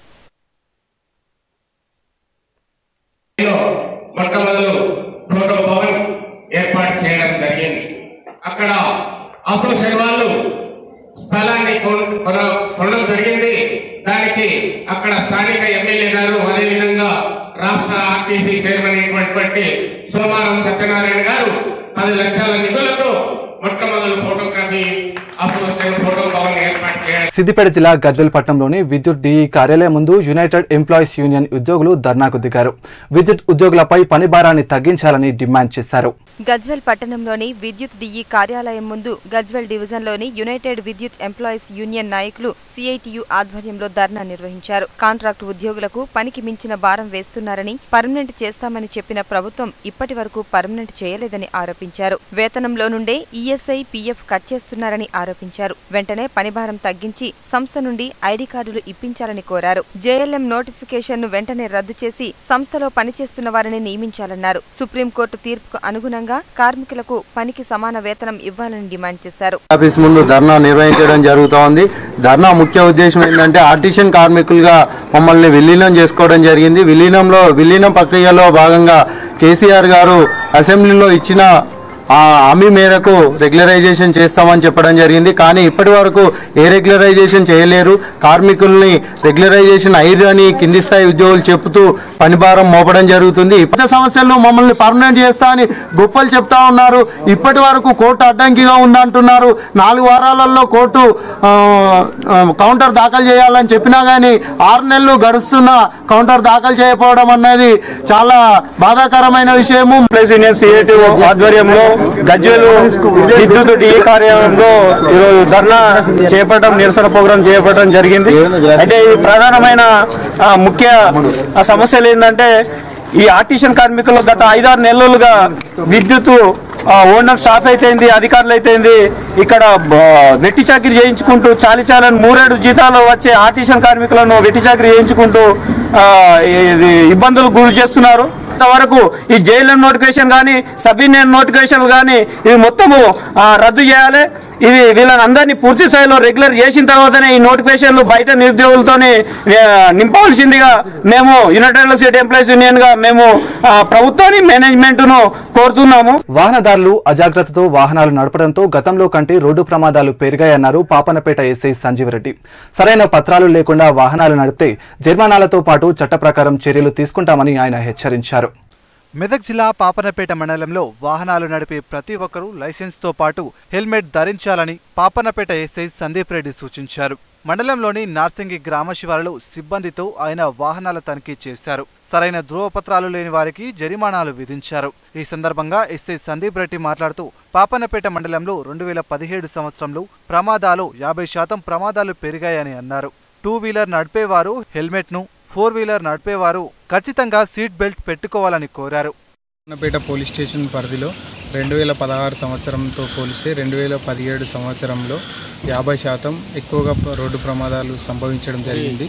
మొట్టమొదలు ఫోటో భవన్ ఏర్పాటు చేయడం జరిగింది అక్కడ అసోసియేషన్ వాళ్ళు స్థలాన్ని కొన- కొన- కొనడం జరిగింది దానికి అక్కడ స్థానిక ఎమ్మెల్యే గారు అదేవిధంగా రాష్ట్ర ఆర్టీసీ చైర్మన్ అయినటువంటి సోమారం సత్యనారాయణ గారు పది లక్షల నిధులతో మొట్టమొదలు ఫోటోగ్రఫీ అసోసియేషన్ ఫోటో భవన్ ఏర్పాటు చేయడం సిద్దిపేట జిల్లా గజ్వెల్ పట్టణంలోని విద్యుత్ డిఈ కార్యాలయం ముందు యునైటెడ్ ఎంప్లాయీస్ యూనియన్ ఉద్యోగులు ధర్నాకు దిగారు విద్యుత్ ఉద్యోగులపై పని భారాన్ని తగ్గించాలని డిమాండ్ చేశారు గజ్వెల్ పట్టణంలోని విద్యుత్ డిఈ కార్యాలయం ముందు గజ్వెల్ డివిజన్లోని యునైటెడ్ విద్యుత్ ఎంప్లాయీస్ యూనియన్ నాయకులు సిఐటియు ఆధ్వర్యంలో ధర్నా నిర్వహించారు కాంట్రాక్టు ఉద్యోగులకు పనికి మించిన భారం వేస్తున్నారని పర్మనెంట్ చేస్తామని చెప్పిన ప్రభుత్వం ఇప్పటి వరకు పర్మనెంట్ చేయలేదని ఆరోపించారు వేతనంలో నుండే ఈఎస్ఐ పీఎఫ్ కట్ చేస్తున్నారని ఆరోపించారు వెంటనే పనిభారం తగ్గించి సంస్థ నుండి ఐడి కార్డులు ఇప్పించాలని కోరారు జేఎల్ఎం నోటిఫికేషన్ ను వెంటనే రద్దు చేసి సంస్థలో పనిచేస్తున్న వారిని నియమించాలన్నారు సుప్రీంకోర్టు తీర్పుకు అనుగుణంగా కార్మికులకు పనికి సమాన వేతనం ఇవ్వాలని డిమాండ్ చేశారు ఆఫీస్ ముందు ధర్నా నిర్వహించడం జరుగుతోంది ధర్నా ముఖ్య ఉద్దేశం ఏంటంటే ఆర్టిషన్ కార్మికులుగా మమ్మల్ని విలీనం చేసుకోవడం జరిగింది విలీనంలో విలీనం ప్రక్రియలో భాగంగా కేసీఆర్ గారు అసెంబ్లీలో ఇచ్చిన ఆ హామీ మేరకు రెగ్యులరైజేషన్ చేస్తామని చెప్పడం జరిగింది కానీ ఇప్పటి వరకు ఏ రెగ్యులరైజేషన్ చేయలేరు కార్మికుల్ని రెగ్యులరైజేషన్ అయ్యారు అని కింది స్థాయి ఉద్యోగులు చెబుతూ పనిభారం మోపడం జరుగుతుంది పెద్ద సమస్యల్లో మమ్మల్ని పర్మనెంట్ చేస్తా అని గొప్పలు చెప్తా ఉన్నారు ఇప్పటి వరకు కోర్టు అడ్డంకిగా ఉందంటున్నారు నాలుగు వారాలలో కోర్టు ఆ, ఆ, కౌంటర్ దాఖలు చేయాలని చెప్పినా కానీ ఆరు నెలలు గడుస్తున్న కౌంటర్ దాఖలు చేయకపోవడం అన్నది చాలా బాధాకరమైన విషయము ప్లేస్ యూనియన్ సిఐటి ఆధ్వర్యంలో గజ్వేలు విద్యుత్ డిఏ కార్యాలయంలో ఈరోజు ధర్నా చేపట్టడం నిరసన ప్రోగ్రాం చేపట్టడం జరిగింది అయితే ఇది ప్రధానమైన ఆ, ముఖ్య ఆ, సమస్యలు ఏంటంటే ఈ ఆర్టిషన్ కార్మికులు గత ఐదారు నెలలుగా విద్యుత్ ఓనర్ స్టాఫ్ అయితేంది అధికారులు అయితేంది ఇక్కడ బ- వెట్టి చాకిరి చేయించుకుంటూ చాలి చాలని మూరేడు జీతాలు వచ్చే ఆర్టిషన్ కార్మికులను వెట్టి చాకిరి చేయించుకుంటూ ఆ, ఇది ఇబ్బందులు గురి చేస్తున్నారు ఇంతవరకు ఈ జైలు నోటిఫికేషన్ కానీ సబీనియన్ నోటిఫికేషన్ కానీ ఇవి మొత్తము ఆ, రద్దు చేయాలి ఇది వీళ్ళని అందరినీ పూర్తి స్థాయిలో రెగ్యులర్ చేసిన తర్వాతనే ఈ నోటిఫికేషన్లు బయట నిరుద్యోగులతోని ఆ, నింపవలసిందిగా మేము యునైటెడ్ స్టేట్ ఎంప్లాయీస్ యూనియన్ గా మేము ఆ, ప్రభుత్వాన్ని మేనేజ్మెంట్ ను కోరుతున్నాము వాహనదారులు అజాగ్రత్తతో వాహనాలు నడపడంతో గతంలో కంటే రోడ్డు ప్రమాదాలు పెరిగాయన్నారు పాపనపేట ఎస్ఐ సంజీవ్ రెడ్డి సరైన పత్రాలు లేకుండా వాహనాలు నడిపితే జరిమానాలతో పాటు చట్ట ప్రకారం చర్యలు తీసుకుంటామని ఆయన హెచ్చరించారు మెదక్ జిల్లా పాపనపేట మండలంలో వాహనాలు నడిపే ప్రతి ఒక్కరూ లైసెన్స్తో పాటు హెల్మెట్ ధరించాలని పాపనపేట ఎస్ఐ సందీప్ రెడ్డి సూచించారు మండలంలోని నార్సింగి గ్రామ శివారులో సిబ్బందితో ఆయన వాహనాల తనిఖీ చేశారు సరైన ధృవపత్రాలు లేని వారికి జరిమానాలు విధించారు ఈ సందర్భంగా ఎస్ఐ సందీప్ రెడ్డి మాట్లాడుతూ పాపనపేట మండలంలో రెండు వేల పదిహేడు సంవత్సరంలో ప్రమాదాలు యాభై శాతం ప్రమాదాలు పెరిగాయని అన్నారు టూ వీలర్ నడిపేవారు హెల్మెట్ను ఫోర్ వీలర్ నడిపేవారు ఖచ్చితంగా సీట్ బెల్ట్ పెట్టుకోవాలని కోరారు పట్టణపేట పోలీస్ స్టేషన్ పరిధిలో రెండు వేల పదహారు సంవత్సరంతో పోలిస్తే రెండు వేల పదిహేడు సంవత్సరంలో యాభై శాతం ఎక్కువగా ప- రోడ్డు ప్రమాదాలు సంభవించడం జరిగింది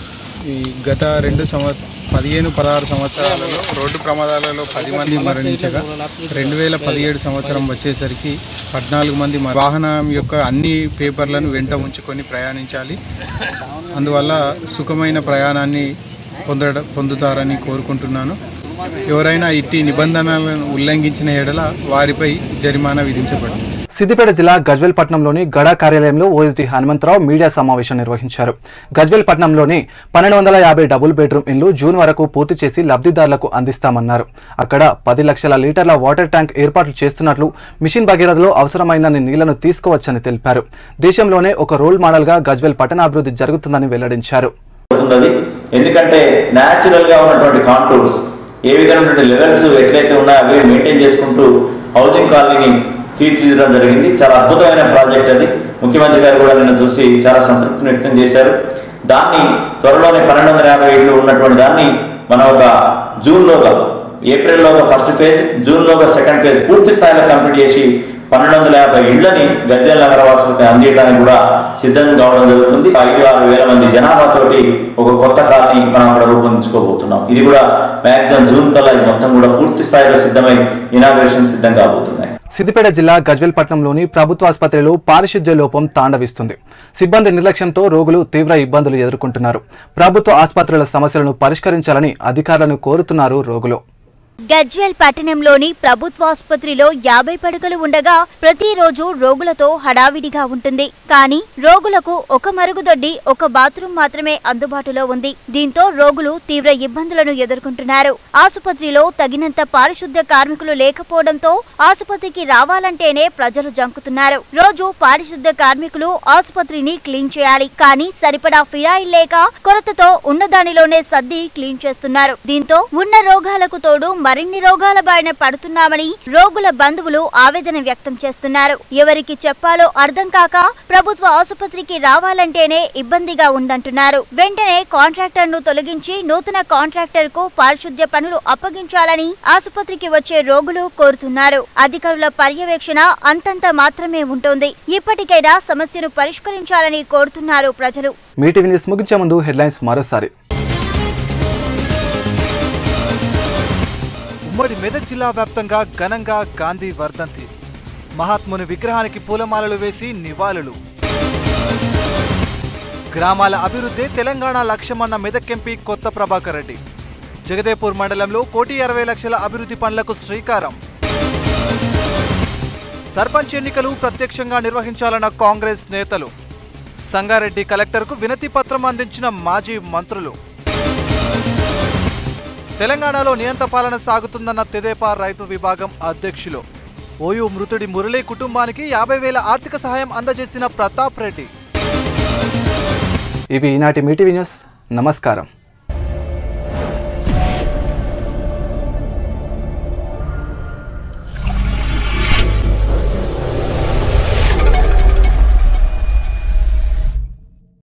ఈ గత రెండు సంవ పదిహేను పదహారు సంవత్సరాలలో రోడ్డు ప్రమాదాలలో పది మంది మరణించగా రెండు వేల పదిహేడు సంవత్సరం వచ్చేసరికి పద్నాలుగు మంది మ- వాహనం యొక్క అన్ని పేపర్లను వెంట ఉంచుకొని ప్రయాణించాలి అందువల్ల సుఖమైన ప్రయాణాన్ని పొందడ పొందుతారని కోరుకుంటున్నాను ఎవరైనా ఇట్టి నిబంధనలను ఉల్లంఘించిన ఎడల వారిపై జరిమానా విధించబడుతుంది సిద్దిపేట జిల్లా గజ్వేల్ పట్నంలోని గడా కార్యాలయంలో ఓఎస్డీ హనుమంతరావు మీడియా సమావేశం నిర్వహించారు గజ్వేల్ పట్నంలోని పన్నెండు వందల యాభై డబుల్ బెడ్రూమ్ ఇళ్లు జూన్ వరకు పూర్తి చేసి లబ్ధిదారులకు అందిస్తామన్నారు అక్కడ పది లక్షల లీటర్ల వాటర్ ట్యాంక్ ఏర్పాట్లు చేస్తున్నట్లు మిషన్ భగీరథలో అవసరమైనన్ని నీళ్లను తీసుకోవచ్చని తెలిపారు దేశంలోనే ఒక రోల్ మోడల్గా గజ్వేల్ పట్టణాభివృద్ధి జరుగుతుందని వెల్లడించారు అవుతున్నది ఎందుకంటే న్యాచురల్ గా ఉన్నటువంటి కాంటూర్స్ ఏ విధమైనటువంటి లెవెల్స్ ఎట్లయితే ఉన్నాయో అవి మెయింటైన్ చేసుకుంటూ హౌసింగ్ కాలనీని తీర్చిదిద్దడం జరిగింది చాలా అద్భుతమైన ప్రాజెక్ట్ అది ముఖ్యమంత్రి గారు కూడా నిన్న చూసి చాలా సంతృప్తిని వ్యక్తం చేశారు దాన్ని త్వరలోనే పన్నెండు వందల యాభై ఏళ్ళు ఉన్నటువంటి దాన్ని మనం ఒక జూన్లోగా ఏప్రిల్లోగా ఫస్ట్ ఫేజ్ జూన్లోగా సెకండ్ ఫేజ్ పూర్తి స్థాయిలో కంప్లీట్ చేసి పన్నెండు వందల యాభై ఇళ్లని గజ్వేల్ నగరవాసులకు అందించడానికి కూడా సిద్ధం కావడం జరుగుతుంది ఐదు ఆరు వేల మంది జనాభాతోటి ఒక కొత్త కాలనీ మనం అక్కడ రూపొందించుకోబోతున్నాం ఇది కూడా మ్యాక్సిమం జూన్ కల్లా ఇది మొత్తం కూడా పూర్తి స్థాయిలో సిద్ధమై ఇనాగ్రేషన్ సిద్ధం కాబోతున్నాయి సిద్దిపేట జిల్లా గజ్వేల్ పట్నంలోని ప్రభుత్వ ఆసుపత్రిలో పారిశుధ్య లోపం తాండవిస్తుంది సిబ్బంది నిర్లక్ష్యంతో రోగులు తీవ్ర ఇబ్బందులు ఎదుర్కొంటున్నారు ప్రభుత్వ ఆసుపత్రుల సమస్యలను పరిష్కరించాలని అధికారులను కోరుతున్నారు రోగులు గజ్వేల్ పట్టణంలోని ప్రభుత్వాసుపత్రిలో యాభై పడకలు ఉండగా ప్రతిరోజు రోగులతో హడావిడిగా ఉంటుంది కానీ రోగులకు ఒక మరుగుదొడ్డి ఒక బాత్రూం మాత్రమే అందుబాటులో ఉంది దీంతో రోగులు తీవ్ర ఇబ్బందులను ఎదుర్కొంటున్నారు ఆసుపత్రిలో తగినంత పారిశుద్ధ కార్మికులు లేకపోవడంతో ఆసుపత్రికి రావాలంటేనే ప్రజలు జంకుతున్నారు రోజు పారిశుద్ధ కార్మికులు ఆసుపత్రిని క్లీన్ చేయాలి కానీ సరిపడా ఫిరాయిల్ లేక కొరతతో ఉన్నదానిలోనే సర్ది క్లీన్ చేస్తున్నారు దీంతో ఉన్న రోగాలకు తోడు మరిన్ని రోగాల బారిన పడుతున్నామని రోగుల బంధువులు ఆవేదన వ్యక్తం చేస్తున్నారు ఎవరికి చెప్పాలో అర్థం కాక ప్రభుత్వ ఆసుపత్రికి రావాలంటేనే ఇబ్బందిగా ఉందంటున్నారు వెంటనే కాంట్రాక్టర్ ను తొలగించి నూతన కాంట్రాక్టర్ కు పారిశుద్ధ్య పనులు అప్పగించాలని ఆసుపత్రికి వచ్చే రోగులు కోరుతున్నారు అధికారుల పర్యవేక్షణ అంతంత మాత్రమే ఉంటుంది ఇప్పటికైనా సమస్యను పరిష్కరించాలని కోరుతున్నారు ప్రజలు మీ టీవీ న్యూస్ ముగించే ముందు హెడ్లైన్స్ మరోసారి ఉమ్మడి మెదక్ జిల్లా వ్యాప్తంగా ఘనంగా గాంధీ వర్ధంతి మహాత్ముని విగ్రహానికి పూలమాలలు వేసి నివాళులు గ్రామాల అభివృద్ధి తెలంగాణ లక్ష్యమన్న మెదక్ ఎంపీ కొత్త ప్రభాకర్ రెడ్డి జగదేపూర్ మండలంలో కోటి అరవై లక్షల అభివృద్ధి పనులకు శ్రీకారం సర్పంచ్ ఎన్నికలు ప్రత్యక్షంగా నిర్వహించాలన్న కాంగ్రెస్ నేతలు సంగారెడ్డి కలెక్టర్కు వినతి పత్రం అందించిన మాజీ మంత్రులు తెలంగాణలో నియంత పాలన సాగుతుందన్న తెదేపా రైతు విభాగం అధ్యక్షులు ఓయూ మృతుడి మురళీ కుటుంబానికి యాభై వేల ఆర్థిక సహాయం అందజేసిన ప్రతాప్ రెడ్డి ఇవి ఈనాటి మీ టీవీ న్యూస్ నమస్కారం